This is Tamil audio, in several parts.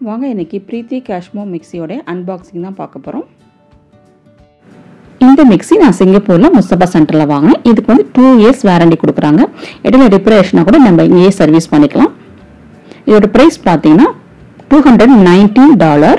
வாங்க இன்றைக்கி ப்ரீத்தி காஷ்மோ மிக்சியோட அன்பாக்சிங் தான் பார்க்க போகிறோம் இந்த மிக்ஸி நான் சிங்கப்பூரில் முஸ்தபா சென்டரில் வாங்கினேன் இதுக்கு வந்து டூ இயர்ஸ் வாரண்டி கொடுக்குறாங்க இடையில ரிப்பரேஷனாக கூட நம்ம இங்கேயே சர்வீஸ் பண்ணிக்கலாம் இதோட ப்ரைஸ் பார்த்தீங்கன்னா டூ ஹண்ட்ரட் நைன்டீன் டாலர்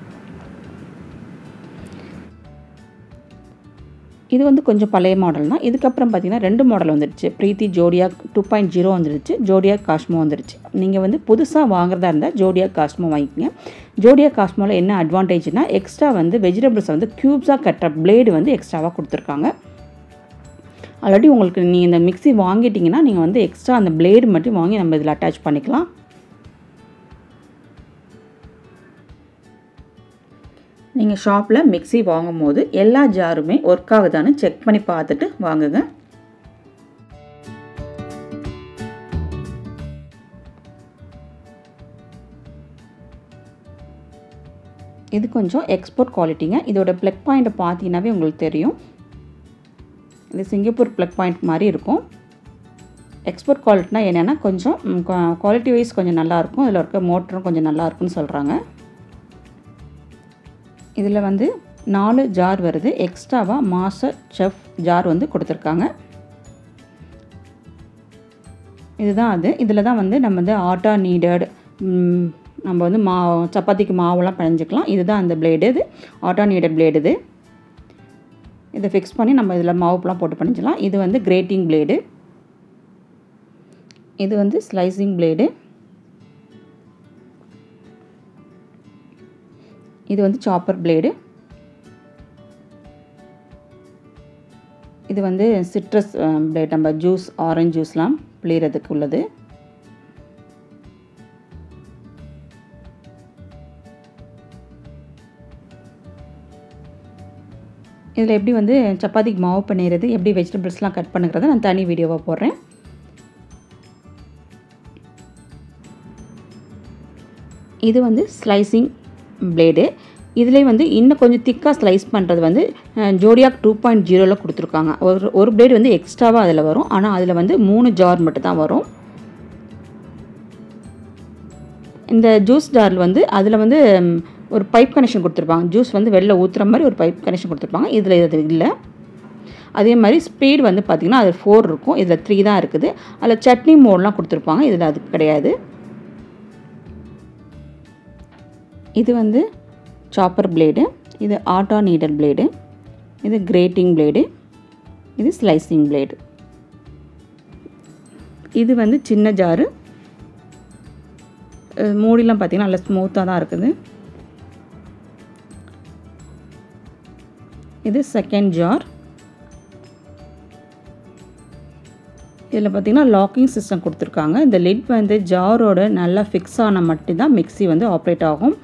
இது வந்து கொஞ்சம் பழைய மாடல் தான் இதுக்கப்புறம் பார்த்தீங்கன்னா ரெண்டு மாடல் வந்துடுச்சு ப்ரீத்தி ஜோடியா டூ பாயிண்ட் ஜீரோ வந்துடுச்சு ஜோடியா காஸ்மோ வந்துடுச்சு நீங்கள் வந்து புதுசாக வாங்குறதா இருந்தால் ஜோடியா காஸ்மோ வாங்கிக்கங்க ஜோடியா காஸ்மோவில் என்ன அட்வான்டேஜ்னா எக்ஸ்ட்ரா வந்து வெஜிடபிள்ஸை வந்து க்யூப்ஸாக கட்டுற பிளேடு வந்து எக்ஸ்ட்ராவாக கொடுத்துருக்காங்க ஆல்ரெடி உங்களுக்கு நீங்கள் இந்த மிக்ஸி வாங்கிட்டீங்கன்னா நீங்கள் வந்து எக்ஸ்ட்ரா அந்த பிளேடு மட்டும் வாங்கி நம்ம இதில் அட்டாச் பண்ணிக்கலாம் நீங்கள் ஷாப்பில் மிக்ஸி வாங்கும் போது எல்லா ஜாருமே ஒர்க் ஆகுதான்னு செக் பண்ணி பார்த்துட்டு வாங்குங்க இது கொஞ்சம் எக்ஸ்போர்ட் குவாலிட்டிங்க இதோட ப்ளக் பாயிண்ட்டை பார்த்தீங்கன்னாவே உங்களுக்கு தெரியும் இது சிங்கப்பூர் ப்ளக் பாயிண்ட் மாதிரி இருக்கும் எக்ஸ்போர்ட் குவாலிட்டினா என்னென்னா கொஞ்சம் குவாலிட்டி வைஸ் கொஞ்சம் நல்லாயிருக்கும் இதில் இருக்க மோட்டரும் கொஞ்சம் நல்லாயிருக்குன்னு சொல்கிறாங்க இதில் வந்து நாலு ஜார் வருது எக்ஸ்ட்ராவாக மாஸ்டர் செஃப் ஜார் வந்து கொடுத்துருக்காங்க இதுதான் அது இதில் தான் வந்து நம்ம வந்து ஆட்டா நீடட் நம்ம வந்து மா சப்பாத்திக்கு மாவுலாம் பிணைஞ்சிக்கலாம் இதுதான் அந்த பிளேடு இது ஆட்டா நீடட் பிளேடு இது இதை ஃபிக்ஸ் பண்ணி நம்ம இதில் மாவுப்பெலாம் போட்டு பண்ணிக்கலாம் இது வந்து கிரேட்டிங் பிளேடு இது வந்து ஸ்லைசிங் பிளேடு இது வந்து சாப்பர் பிளேடு இது வந்து சிட்ரஸ் பிளேட் நம்ம ஜூஸ் ஆரஞ்ச் ஜூஸ்லாம் பிளிறதுக்கு உள்ளது இதில் எப்படி வந்து சப்பாத்திக்கு மாவு பண்ணிடுறது எப்படி வெஜிடபிள்ஸ்லாம் கட் பண்ணுறத நான் தனி வீடியோவாக போடுறேன் இது வந்து ஸ்லைசிங் பிளேடு இதிலே வந்து இன்னும் கொஞ்சம் திக்காக ஸ்லைஸ் பண்ணுறது வந்து ஜோடியாக் டூ பாயிண்ட் ஜீரோவில் கொடுத்துருக்காங்க ஒரு ஒரு பிளேடு வந்து எக்ஸ்ட்ராவாக அதில் வரும் ஆனால் அதில் வந்து மூணு ஜார் மட்டும் தான் வரும் இந்த ஜூஸ் ஜாரில் வந்து அதில் வந்து ஒரு பைப் கனெக்ஷன் கொடுத்துருப்பாங்க ஜூஸ் வந்து வெளில ஊற்றுற மாதிரி ஒரு பைப் கனெக்ஷன் கொடுத்துருப்பாங்க இதில் இது இல்லை அதே மாதிரி ஸ்பீட் வந்து பார்த்திங்கன்னா அது ஃபோர் இருக்கும் இதில் த்ரீ தான் இருக்குது அதில் சட்னி மோட்லாம் கொடுத்துருப்பாங்க இதில் அது கிடையாது இது வந்து சாப்பர் பிளேடு இது ஆட்டோ நீடல் பிளேடு இது கிரேட்டிங் பிளேடு இது ஸ்லைசிங் பிளேடு இது வந்து சின்ன ஜாரு மூடிலாம் பார்த்திங்கன்னா நல்லா ஸ்மூத்தாக தான் இருக்குது இது செகண்ட் ஜார் இதில் பார்த்திங்கன்னா லாக்கிங் சிஸ்டம் கொடுத்துருக்காங்க இந்த லிட் வந்து ஜாரோட நல்லா ஃபிக்ஸ் ஆனால் மட்டும்தான் மிக்ஸி வந்து ஆப்ரேட் ஆகும்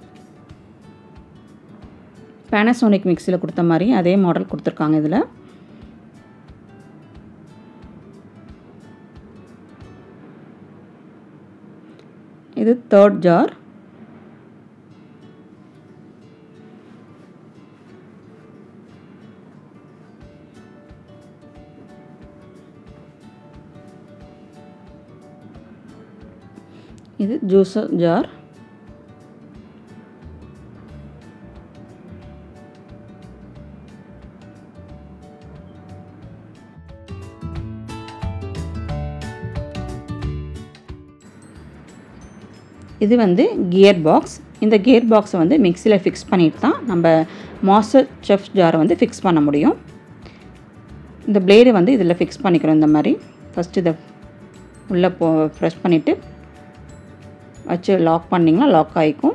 பேனசோனிக் மிக்சியில் கொடுத்த மாதிரி அதே மாடல் கொடுத்துருக்காங்க இதில் இது தேர்ட் ஜார் இது ஜூஸர் ஜார் இது வந்து கியர் பாக்ஸ் இந்த கியர் பாக்ஸை வந்து மிக்சியில் ஃபிக்ஸ் பண்ணிட்டு தான் நம்ம மாஸ்டர் செஃப் ஜாரை வந்து ஃபிக்ஸ் பண்ண முடியும் இந்த பிளேடு வந்து இதில் ஃபிக்ஸ் பண்ணிக்கிறோம் இந்த மாதிரி ஃபஸ்ட்டு இதை உள்ளே போ ப்ரெஸ் பண்ணிவிட்டு வச்சு லாக் பண்ணிங்கன்னா லாக் ஆகிக்கும்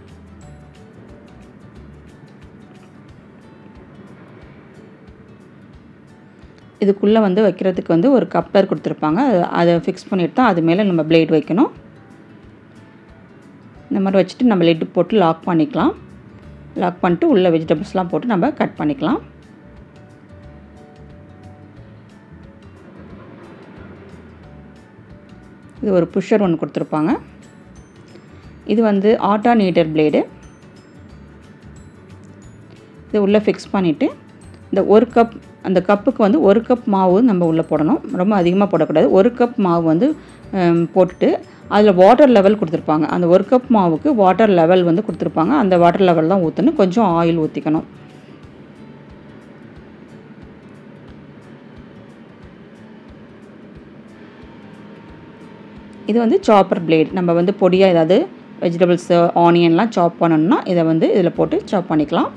இதுக்குள்ளே வந்து வைக்கிறதுக்கு வந்து ஒரு கப்ளர் கொடுத்துருப்பாங்க அதை ஃபிக்ஸ் பண்ணிட்டு தான் அது மேலே நம்ம பிளேட் வைக்கணும் இந்த மாதிரி வச்சுட்டு நம்ம லெட்டு போட்டு லாக் பண்ணிக்கலாம் லாக் பண்ணிட்டு உள்ள வெஜிடபிள்ஸ்லாம் போட்டு நம்ம கட் பண்ணிக்கலாம் இது ஒரு புஷ்ஷர் ஒன்று கொடுத்துருப்பாங்க இது வந்து ஆட்டா நீட்டர் பிளேடு இது உள்ளே ஃபிக்ஸ் பண்ணிவிட்டு இந்த ஒரு கப் அந்த கப்புக்கு வந்து ஒரு கப் மாவு நம்ம உள்ளே போடணும் ரொம்ப அதிகமாக போடக்கூடாது ஒரு கப் மாவு வந்து போட்டுட்டு அதில் வாட்டர் லெவல் கொடுத்துருப்பாங்க அந்த ஒரு கப் மாவுக்கு வாட்டர் லெவல் வந்து கொடுத்துருப்பாங்க அந்த வாட்டர் லெவல் தான் ஊற்றணும் கொஞ்சம் ஆயில் ஊற்றிக்கணும் இது வந்து சாப்பர் பிளேட் நம்ம வந்து பொடியாக ஏதாவது வெஜிடபிள்ஸு ஆனியன்லாம் சாப் பண்ணணும்னா இதை வந்து இதில் போட்டு சாப் பண்ணிக்கலாம்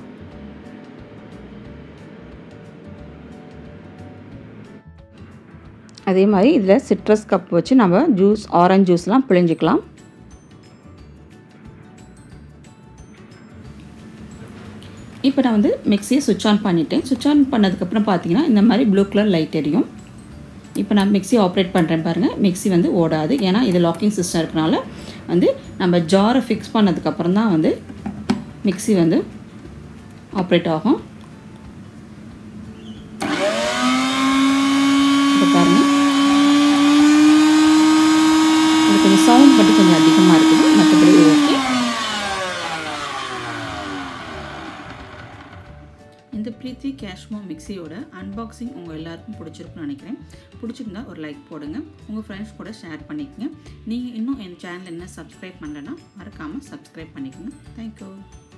அதே மாதிரி இதில் சிட்ரஸ் கப் வச்சு நம்ம ஜூஸ் ஆரஞ்ச் ஜூஸ்லாம் பிழிஞ்சிக்கலாம் இப்போ நான் வந்து மிக்சியை சுவிட்ச் ஆன் பண்ணிட்டேன் சுவிட்ச் ஆன் பண்ணதுக்கப்புறம் பார்த்தீங்கன்னா இந்த மாதிரி ப்ளூ கலர் லைட் எரியும் இப்போ நான் மிக்சி ஆப்ரேட் பண்ணுறேன் பாருங்கள் மிக்சி வந்து ஓடாது ஏன்னா இது லாக்கிங் சிஸ்டம் இருக்கனால வந்து நம்ம ஜாரை ஃபிக்ஸ் பண்ணதுக்கப்புறம் தான் வந்து மிக்சி வந்து ஆப்ரேட் ஆகும் இப்போ பாருங்கள் இது கொஞ்சம் சவுண்ட் மட்டும் கொஞ்சம் அதிகமாக இருக்குது மற்றபடி ஓகே இந்த பிரீத்தி கேஷ்மோ மிக்சியோட அன்பாக்சிங் உங்கள் எல்லாருக்கும் பிடிச்சிருக்குன்னு நினைக்கிறேன் பிடிச்சிருந்தா ஒரு லைக் போடுங்க உங்கள் ஃப்ரெண்ட்ஸ் கூட ஷேர் பண்ணிக்கங்க நீங்கள் இன்னும் என் சேனல் என்ன சப்ஸ்கிரைப் பண்ணலைன்னா மறக்காமல் சப்ஸ்கிரைப் பண்ணிக்கோங்க தேங்க்யூ